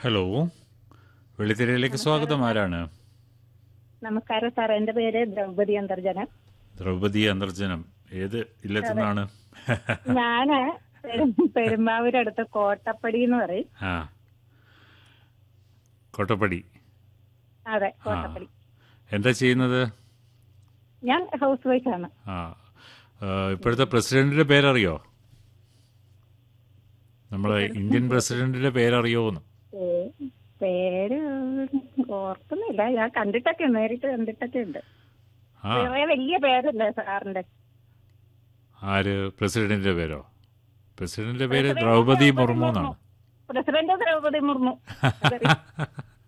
hello വെള്ളിത്തിരയിലേക്ക് സ്വാഗതം ആരാണ് നമസ്കാരം സാർ എന്റെ പേര് ദ്രൗപദി അന്തർജനം ദ്രൗപദി അന്തർജനം ഏത് ഇല്ലത്തുനിന്നാണ് ഞാന് പെരും- പെരുമ്പാവൂരടുത്ത് കോട്ടപ്പടി എന്ന് പറയും ആ കോട്ടപ്പടി അതെ ആ കോട്ടപ്പടി എന്താ ചെയ്യുന്നത് ഞാൻ ഹൗസ് വൈഫ് ആണ് ആ ആ, ഇപ്പോഴത്തെ പ്രസിഡന്റിന്റെ പേരറിയോ നമ്മളെ ഇന്ത്യൻ പ്രസിഡന്റിന്റെ പേരറിയോന്ന് പേ- പേര് ഓർക്കുന്നില്ല ഞാൻ കണ്ടിട്ടൊക്കെ ഉണ്ട് നേരിട്ട് കണ്ടിട്ടൊക്കെ ഉണ്ട് ആ വേറെ വലിയ പേരല്ലേ സാറിന്റെ ആര് പ്രസിഡന്റിന്റെ പേരോ പ്രസിഡന്റിന്റെ പേര് ദ്രൗപദി മുർമു എന്നാണ് പ്രസിഡന്റ് ദ്രൗപദി മുർമു